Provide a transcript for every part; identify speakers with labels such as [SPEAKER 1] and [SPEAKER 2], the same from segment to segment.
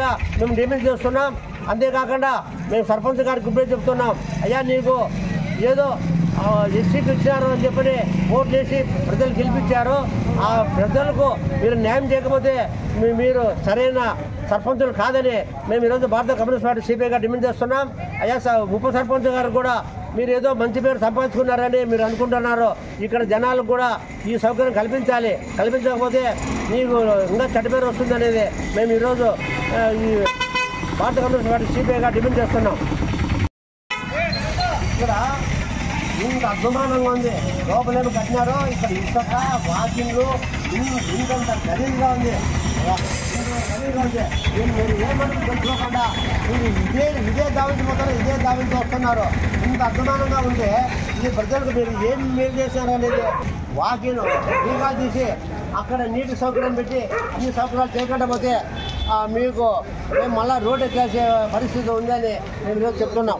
[SPEAKER 1] కూడా మేము డిమాండ్ చేస్తున్నాం అంతేకాకుండా మేము సర్పంచ్ గారికి ఇప్పుడే చెప్తున్నాం అయ్యా నీకు ఏదో ఎస్సీకి ఇచ్చారు అని చెప్పని ఓట్లు వేసి ప్రజలు గెలిపించారు ఆ ప్రజలకు మీరు న్యాయం చేయకపోతే మీ- మీరు సరైన సర్పంచులు కాదని మేము ఈరోజు భారత కమ్యూనిస్ట్ పార్టీ సిపిఐగా డిమాండ్ చేస్తున్నాం అయ్యా స- ఉప సర్పంచ్ గారు కూడా మీరు ఏదో మంచి పేరు సంపాదించుకున్నారని మీరు అనుకుంటున్నారు ఇక్కడ జనాలకు కూడా ఈ సౌకర్యం కల్పించాలి కల్పించకపోతే మీకు ఇంకా చెడ్డ పేరు వస్తుంది అనేది మేము ఈరోజు ఆ, ఈ భారత కమ్యూనిస్ట్ పార్టీ సిపిఐగా డిమాండ్ చేస్తున్నాం ఇక్కడ ఇంత అద్భుతంగా ఉంది లోపలేమో కట్టినారు ఇక్కడ ఇసుక వాకింగ్లు ఇన్- ఇంతంత గలీజ్గా ఉంది ఇంత గలీజ్గా ఉంది మీరు మీరు ఏమని తెలుసుకోకుండా మీరు ఇదే ఇదే దావించిపోతారు ఇదే దావించి వస్తున్నారు ఇంత అద్భుతంగా ఉంది ఈ ప్రజలకు మీరు ఏం మేలు చేశారు అనేది వాకింగ్ టీకా తీసి అక్కడ నీటి సౌకర్యం పెట్టి అన్ని సౌకర్యాలు చేయకుండా పోతే ఆ, మీకు మేము మళ్ళీ రోడ్డు ఎక్కేసే పరిస్థితి ఉందని మేము ఈరోజు చెప్తున్నాం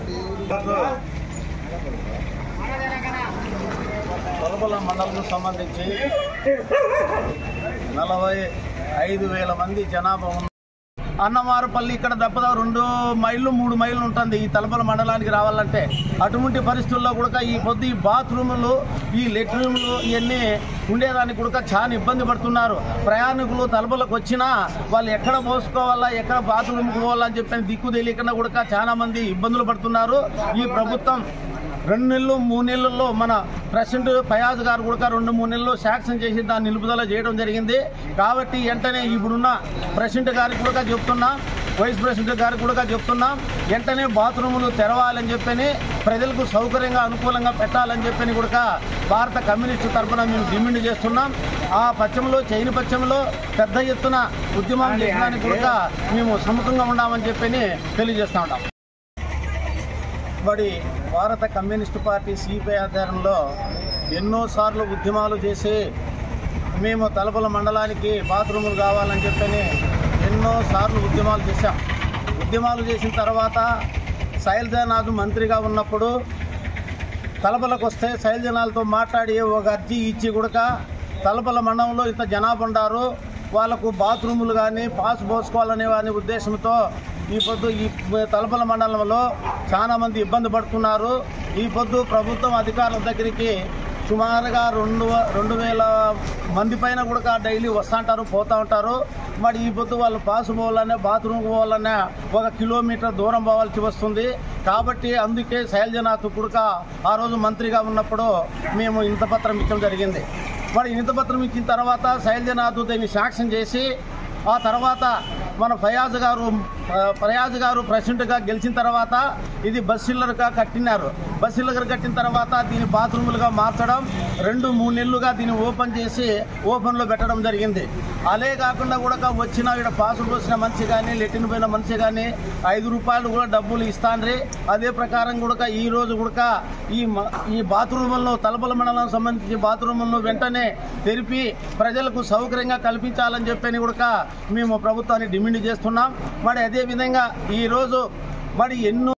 [SPEAKER 2] తొలపల మండలం సంబంధించి నలభై ఐదు వేల మంది జనాభా ఉంది అన్నమారుపల్లి ఇక్కడ దప్పదా రెండు మైళ్ళు మూడు మైళ్ళు ఉంటుంది ఈ తలపల మండలానికి రావాలంటే అటువంటి పరిస్థితుల్లో కూడా ఈ పొద్దు ఈ బాత్రూములు ఈ లెట్రిన్లు ఇవన్నీ ఉండేదానికి కూడా చాలా ఇబ్బంది పడుతున్నారు ప్రయాణికులు తలపలకు వచ్చినా వాళ్ళు ఎక్కడ పోసుకోవాలా ఎక్కడ బాత్రూమ్కి పోవాలా అని చెప్పి దిక్కు తెలియకుండా కూడా చాలా మంది ఇబ్బందులు పడుతున్నారు ఈ ప్రభుత్వం రెండు నెలలు మూడు నెలల్లో మన ప్రెసిడెంట్ ఫయాజ్ గారు కూడా రెండు మూడు నెలల్లో శాంక్షన్ చేసి దాన్ని నిలుపుదల చేయడం జరిగింది కాబట్టి వెంటనే ఇప్పుడున్న ప్రెసిడెంట్ గారికి కూడా చెప్తున్నాం వైస్ ప్రెసిడెంట్ గారికి కూడా చెప్తున్నాం వెంటనే బాత్రూములు తెరవాలని చెప్పని ప్రజలకు సౌకర్యంగా అనుకూలంగా పెట్టాలని చెప్పని కూడా భారత కమ్యూనిస్టు తరఫున మేము డిమాండ్ చేస్తున్నాం ఆ పశ్చిమలో చైన పశ్చిమలో పెద్ద ఎత్తున ఉద్యమం చేయడానికి కూడా మేము సముఖంగా ఉన్నామని చెప్పని తెలియజేస్తా ఉంటాం మరి భారత కమ్యూనిస్టు పార్టీ సిపిఐ ఆధ్వర్యంలో ఎన్నోసార్లు ఉద్యమాలు చేసి మేము తలపల మండలానికి బాత్రూములు కావాలని చెప్పని ఎన్నోసార్లు ఉద్యమాలు చేశాం ఉద్యమాలు చేసిన తర్వాత శైలజానాథ్ మంత్రిగా ఉన్నప్పుడు తలపలకు వస్తే శైలజనాలతో మాట్లాడి ఒక అర్జీ ఇచ్చి కూడా తలపల మండలంలో ఇంత జనాభా ఉండారు వాళ్ళకు బాత్రూములు కానీ పాస్ పోసుకోవాలనే వాని ఉద్దేశంతో ఈ పొద్దు ఈ తలపల మండలంలో చాలా మంది ఇబ్బంది పడుతున్నారు ఈ పొద్దు ప్రభుత్వం అధికారుల దగ్గరికి సుమారుగా రెండు వ- రెండు వేల మంది పైన కూడా డైలీ వస్తుంటారు పోతూ ఉంటారు మరి ఈ పొద్దు వాళ్ళు పాస్ పోవాలన్నా బాత్రూమ్ పోవాలన్నా ఒక కిలోమీటర్ దూరం పోవాల్సి వస్తుంది కాబట్టి అందుకే శైలజనాథ్ కుడుక ఆ రోజు మంత్రిగా ఉన్నప్పుడు మేము ఇంత పత్రం ఇచ్చడం జరిగింది మరి ఇంత పత్రం ఇచ్చిన తర్వాత శైలజనాథ్ దీన్ని శాంక్షన్ చేసి ఆ తర్వాత మన ఫయాజ్ గారు ఆ, ఫయాజ్ గారు ప్రెసిడెంట్గా గెలిచిన తర్వాత ఇది బస్సిల్లర్గా కట్టినారు బస్సిల్లర్ కట్టిన తర్వాత దీన్ని బాత్రూములుగా మార్చడం రెండు మూడు నెలలుగా దీన్ని ఓపెన్ చేసి ఓపెన్లో పెట్టడం జరిగింది అలే కాకుండా కూడా వచ్చిన ఇక్కడ పాసు పోసిన మనిషి కానీ లెట్టిన పోయిన మనిషి కానీ ఐదు రూపాయలు కూడా డబ్బులు ఇస్తాండ్రి అదే ప్రకారం కూడా ఈ రోజు కూడా ఈ మ- ఈ బాత్రూములను తలపల మండలం సంబంధించి బాత్రూములను వెంటనే తెరిపి ప్రజలకు సౌకర్యంగా కల్పించాలని చెప్పని కూడా మేము ప్రభుత్వాన్ని డిమాండ్ చేస్తున్నాం మరి అదే విధంగా ఈ రోజు మరి ఎన్నో